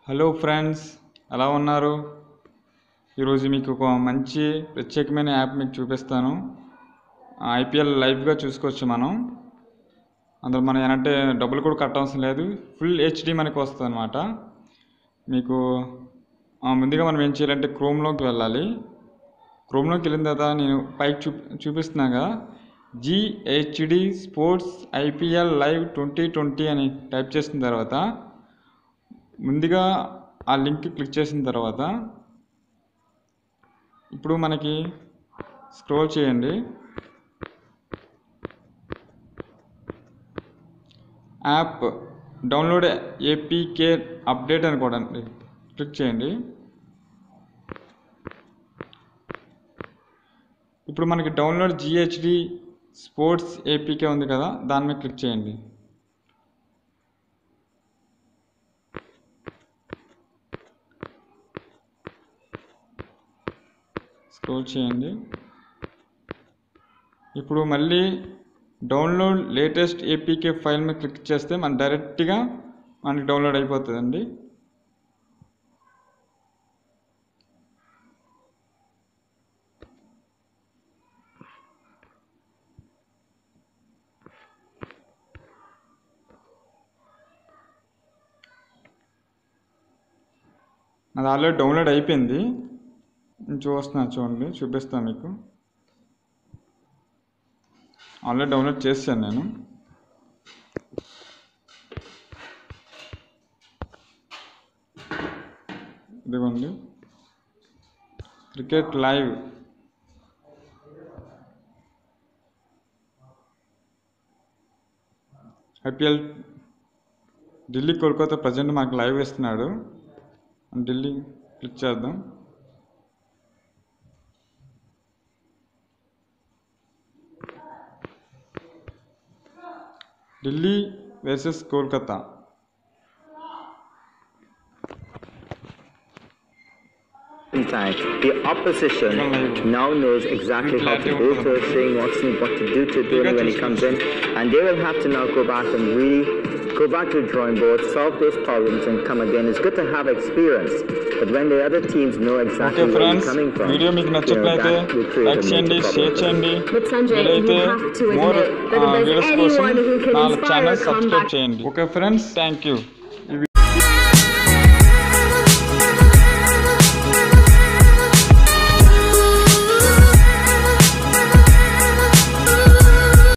Hello friends ఎలా ఉన్నారు ఈరోజు మీకు ఒక మంచి ప్రత్యేకమైన యాప్ మీకు చూపిస్తాను ఐపీఎల్ లైవ్గా చూసుకోవచ్చు మనం అందులో మనం ఏంటంటే డబ్బులు కూడా కట్టవసరం లేదు ఫుల్ హెచ్డి మనకి వస్తుంది అనమాట మీకు ఆ, ముందుగా మనం ఏం చేయాలంటే క్రోమ్లోకి వెళ్ళాలి క్రోమ్లోకి వెళ్ళిన తర్వాత నేను పైకి చూ చూపిస్తున్నాగా GHD sports IPL live twenty twenty అని టైప్ చేసిన తర్వాత ముందుగా ఆ లింక్ క్లిక్ చేసిన తర్వాత ఇప్పుడు మనకి స్క్రోల్ చేయండి యాప్ డౌన్లోడ్ ఏపీకే అప్డేట్ అని కూడా అండి క్లిక్ చేయండి ఇప్పుడు మనకి డౌన్లోడ్ జిహెచ్డి స్పోర్ట్స్ ఏపీకే ఉంది కదా దాని మీద క్లిక్ చేయండి స్క్రోల్ చేయండి ఇప్పుడు మళ్ళీ డౌన్లోడ్ లేటెస్ట్ ఏపీకే ఫైల్ మీద క్లిక్ చేస్తే మన డైరెక్ట్గా మనకి డౌన్లోడ్ అయిపోతుందండి అది ఆల్రెడీ డౌన్లోడ్ అయిపోయింది నేను చూస్తున్నాను చూడండి చూపిస్తాను మీకు ఆల్రెడీ డౌన్లోడ్ చేశాను నేను ఇదిగోండి cricket live IPL Delhi Kolkata present మాకు లైవ్ ఇస్తున్నాడు ఢిల్లీ క్లిక్ చేద్దాం Delhi versus Kolkata In time, the opposition now knows exactly how to do to saying what's what to do to Dhoni when he comes in, and they will have to now go back and really go back to the drawing board, solve those problems, and come again. It's good to have experience, but when the other teams know okay exactly where you're friends coming from, video మీకు you know, నచ్చట్లయితే that will create like a చేయండి major share problem. చేయండి But Sanjay, వీలైతే you have to more admit that if there's videos కోసం anyone who can నా inspire channel a subscribe comeback చేయండి okay friends thank you